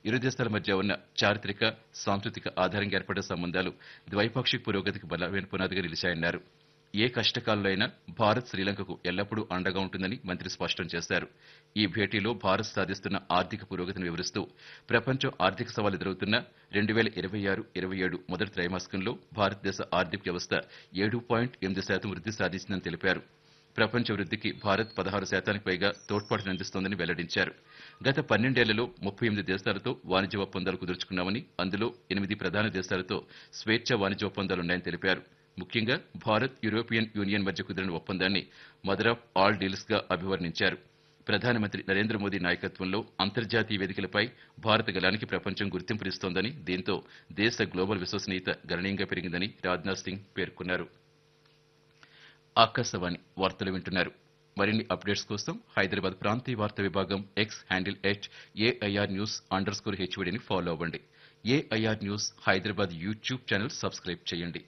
ఇరు దేశాల మధ్య ఉన్న చారిత్రక సాంస్కృతిక ఆధారంగా ఏర్పడిన సంబంధాలు ద్వైపాక్షిక పురోగతికి బలమైన పునాదిగా నిలిచాయన్నారు ఏ కష్టకాలంలో అయినా భారత్ శ్రీలంకకు ఎల్లప్పుడూ అండగా ఉంటుందని మంత్రి స్పష్టం చేశారు ఈ భేటీలో భారత్ సాధిస్తున్న ఆర్థిక పురోగతిని వివరిస్తూ ప్రపంచం ఆర్థిక సవాలు ఎదురవుతున్న రెండు వేల ఇరవై ఆరు ఇరవై ఏడు మొదటి త్రైమాసికంలో భారతదేశ ఆర్థిక వ్యవస్థ ఏడు పాయింట్ ఎనిమిది శాతం వృద్ధి సాధించిందని తెలిపారు ప్రపంచ వృద్ధికి భారత్ పదహారు శాతానికి పైగా తోడ్పాటును అందిస్తోందని వెల్లడించారు గత పన్నెండేళ్లలో ముప్పై ఎనిమిది దేశాలతో వాణిజ్య ఒప్పందాలు కుదుర్చుకున్నామని అందులో ఎనిమిది ప్రధాన దేశాలతో స్వేచ్ఛ వాణిజ్య ఒప్పందాలున్నాయని తెలిపారు ముఖ్యంగా భారత్ యూరోపియన్ యూనియన్ మధ్య కుదిరిన ఒప్పందాన్ని మదర్ ఆఫ్ ఆల్ డీల్స్ గా అభివర్ణించారు ప్రధానమంత్రి నరేంద్ర మోదీ నాయకత్వంలో అంతర్జాతీయ వేదికలపై భారత గలానికి ప్రపంచం గుర్తింపునిస్తోందని దీంతో దేశ గ్లోబల్ విశ్వసనీయత గణనీయంగా పెరిగిందని రాజ్నాథ్ సింగ్ పేర్కొన్నారు ఆకాశవాణి వార్తలు వింటున్నారు మరిన్ని అప్డేట్స్ కోసం హైదరాబాద్ ప్రాంతీయ వార్తా విభాగం X handle at AIR news underscore హెచ్వీడీని ఫాలో అవ్వండి AIR news Hyderabad YouTube channel subscribe చేయండి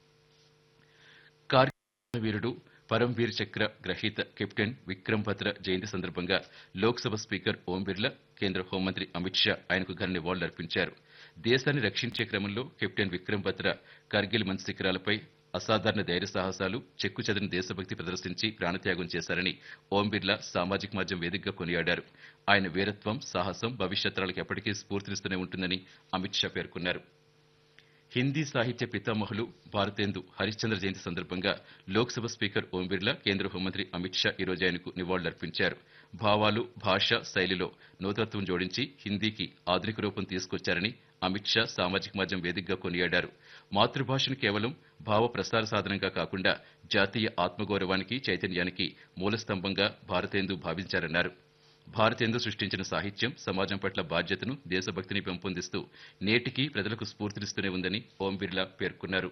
కార్గిల్ వీరుడు పరంవీర్ చక్ర గ్రహీత కెప్టెన్ విక్రమ్ భద్ర జయంతి సందర్భంగా లోక్సభ స్పీకర్ ఓం బిర్లా కేంద్ర హోంమంత్రి అమిత్ షా ఆయనకు ఘన నివాళులర్పించారు దేశాన్ని రక్షించే క్రమంలో కెప్టెన్ విక్రమ్ భద్ర కార్గిల్ మంచి శిఖరాలపై అసాధారణ ధైర్య సాహసాలు చెక్కు చెదిరిన దేశభక్తి ప్రదర్శించి ప్రాణత్యాగం చేశారని ఓం బిర్లా సామాజిక మాధ్యమం వేదికగా కొనియాడారు ఆయన వీరత్వం సాహసం భవిష్యత్ తరాలకు ఎప్పటికీ స్ఫూర్తినిస్తూనే ఉంటుందని అమిత్ షా పేర్కొన్నారు హిందీ సాహిత్య పితామహులు భారతేందు హరిశ్చంద్ర జయంతి సందర్భంగా లోక్సభ స్పీకర్ ఓం బిర్లా కేంద్ర హోంమంత్రి అమిత్ షా ఈ రోజు ఆయనకు నివాళులర్పించారు భావాలు భాష శైలిలో నూతనత్వం జోడించి హిందీకి ఆధునిక రూపం తీసుకొచ్చారని అమిత్ షా సామాజిక మాధ్యమం వేదికగా కొనియాడారు మాతృభాషను కేవలం భావ ప్రసార సాధనంగా కాకుండా జాతీయ ఆత్మగౌరవానికి చైతన్యానికి మూలస్తంభంగా భారతేందు భావించారన్నారు భారతేందు సృష్టించిన సాహిత్యం సమాజం పట్ల బాధ్యతను దేశభక్తిని పెంపొందిస్తూ నేటికి ప్రజలకు స్ఫూర్తినిస్తూనే ఉందని ఓం బిర్లా పేర్కొన్నారు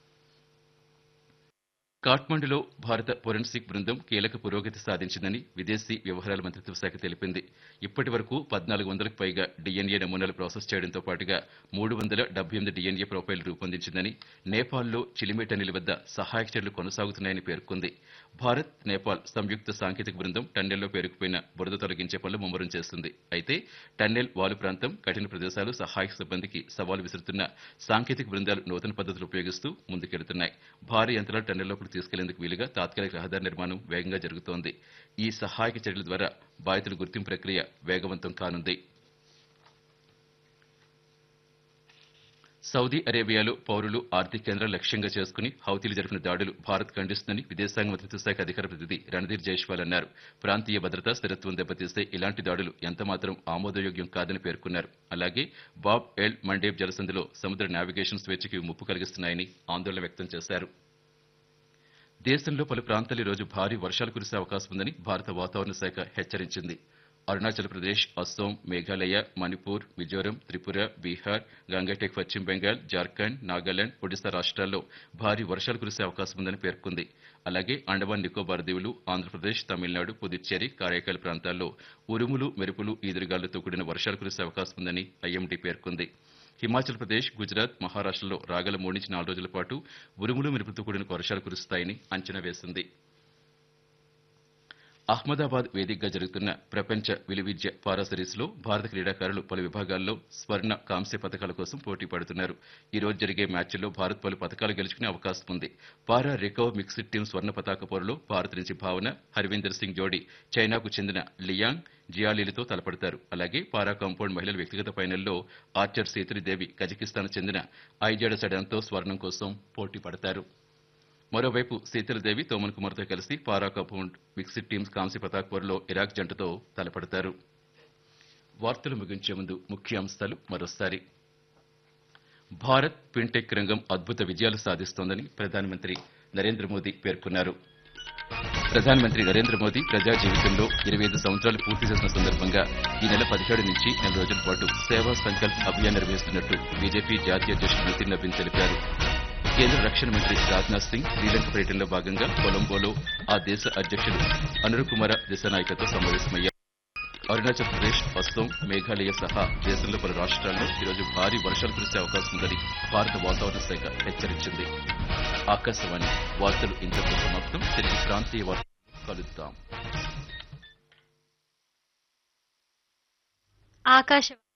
కాఠ్మండులో భారత ఫోరెన్సిక్ బృందం కీలక పురోగతి సాధించిందని విదేశీ వ్యవహారాల మంత్రిత్వ శాఖ తెలిపింది ఇప్పటి వరకు పద్నాలుగు వందలకు పైగా డిఎన్ఏ నమూనాలు ప్రాసెస్ చేయడంతో పాటుగా మూడు వందల డెబ్బై ఎనిమిది డిఎన్ఏ ప్రొఫైల్ రూపొందించిందని నేపాల్లో చిలిమేటనిల వద్ద సహాయక చర్యలు కొనసాగుతున్నాయని పేర్కొంది భారత్ నేపాల్ సంయుక్త సాంకేతిక బృందం టన్నెల్లో పేరుకుపోయిన బురద తొలగించే పనులు ముమ్మరం చేస్తుంది అయితే టన్నెల్ వాలు ప్రాంతం కఠిన ప్రదేశాలు సహాయక సిబ్బందికి సవాలు విసురుతున్న సాంకేతిక బృందాలు నూతన పద్ధతులు ఉపయోగిస్తూ ముందుకెడుతున్నాయి భారీ యంత్రాలు టన్నెల్ లోపలికి తీసుకెళ్లేందుకు వీలుగా తాత్కాలిక రహదారి నిర్మాణం వేగంగా జరుగుతోంది ఈ సహాయక చర్యల ద్వారా బాధితుల గుర్తింపు ప్రక్రియ వేగవంతం కానుంది సౌదీ అరేబియాలో పౌరులు ఆర్థిక కేంద్రాలు లక్ష్యంగా చేసుకుని హౌతీలు జరిపిన దాడులు భారత్ ఖండిస్తుందని విదేశాంగ మంత్రిత్వ శాఖ అధికార ప్రతినిధి రణధీర్ జైష్వాల్ అన్నారు ప్రాంతీయ భద్రత స్థిరత్వం దెబ్బతీస్తే ఇలాంటి దాడులు ఎంతమాత్రం ఆమోదయోగ్యం కాదని పేర్కొన్నారు అలాగే బాబ్ ఎల్ మండేబ్ జలసంధిలో సముద్ర నావిగేషన్ స్వేచ్ఛకి ముప్పు కలిగిస్తున్నాయని ఆందోళన వ్యక్తం చేశారు దేశంలో పలు ప్రాంతాలు ఈ రోజు భారీ వర్షాలు కురిసే అవకాశం ఉందని భారత వాతావరణ శాఖ హెచ్చరించింది అరుణాచల్ ప్రదేశ్ అస్సోం మేఘాలయ మణిపూర్ మిజోరం త్రిపుర బీహార్ గంగటెక్ పశ్చిమ బెంగాల్ జార్ఖండ్ నాగాలాండ్ ఒడిశా రాష్ట్రాల్లో భారీ వర్షాలు కురిసే అవకాశం ఉందని పేర్కొంది అలాగే అండమాన్ నికోబార్ దీవులు ఆంధ్రప్రదేశ్ తమిళనాడు పుదుచ్చేరి కారైకాల్ ప్రాంతాల్లో ఉరుములు మెరుపులు ఈదురుగాలులతో కూడిన వర్షాలు కురిసే అవకాశం ఉందని ఐఎండీ పేర్కొంది హిమాచల్ ప్రదేశ్ గుజరాత్ మహారాష్టలో రాగల మూడు నుంచి నాలుగు రోజుల పాటు ఉరుములు మెరుపులతో కూడిన వర్షాలు కురుస్తాయని అంచనా వేసింది అహ్మదాబాద్ వేదికగా జరుగుతున్న ప్రపంచ విలువిద్య పారా సిరీస్ లో భారత క్రీడాకారులు పలు విభాగాల్లో స్వర్ణ కాంస్య పథకాల కోసం పోటీ పడుతున్నారు ఈ రోజు జరిగే మ్యాచ్ల్లో భారత్ పలు పథకాలు గెలుచుకునే అవకాశం ఉంది పారా రికవ్ మిక్స్డ్ టీం స్వర్ణ పతాక పోరులో భారత్ నుంచి భావన హర్వీందర్ సింగ్ జోడీ చైనాకు చెందిన లియాంగ్ జియాలీలతో తలపడతారు అలాగే పారా కాంపౌండ్ మహిళల వ్యక్తిగత ఫైనల్లో ఆర్చర్ సీతరిదేవి కజకిస్తాన్ చెందిన ఐజాడ సడాన్తో స్వర్ణం కోసం పోటీ పడతారు మరోవైపు సీతలదేవి తోమన్ కుమార్తో కలిసి పారా కాంపౌండ్ మిక్స్డ్ టీమ్స్ కాంస్య పతాక్ పోరులో ఇరాక్ జంటతో తలపడతారు వార్తలు ముగించే ముందు ముఖ్యాంశాలు మరోసారి భారత్ ఫిన్టెక్ రంగం అద్భుత విజయాలు సాధిస్తోందని ప్రధానమంత్రి నరేంద్ర మోదీ పేర్కొన్నారు ప్రధానమంత్రి నరేంద్ర మోదీ ప్రజా జీవితంలో ఇరవై ఐదు సంవత్సరాలు పూర్తి చేసిన సందర్భంగా ఈ నెల పదిహేడు నుంచి నెల రోజుల పాటు సేవా సంకల్ప్ అభియాన్ నిర్వహిస్తున్నట్టు బీజేపీ జాతీయ అధ్యక్షుడు నితిన్ నవీన్ తెలిపారు కేంద్ర రక్షణ మంత్రి రాజ్నాథ్ సింగ్ శ్రీలంక పర్యటనలో భాగంగా కొలంబోలో ఆ దేశ అధ్యక్షుడు అనురు కుమార దిశనాయకతో సమావేశమయ్యారు అరుణాచల్ ప్రదేశ్ అస్సోం మేఘాలయ సహా దేశంలో పలు రాష్ట్రాల్లో ఈరోజు భారీ వర్షాలు కురిసే అవకాశం ఉందని భారత వాతావరణ శాఖ హెచ్చరించింది ఆకాశవాణి వార్తలు ఇంతకు సమాప్తం తిరిగి ప్రాంతీయ వార్తలు కలుద్దాం ఆకాశ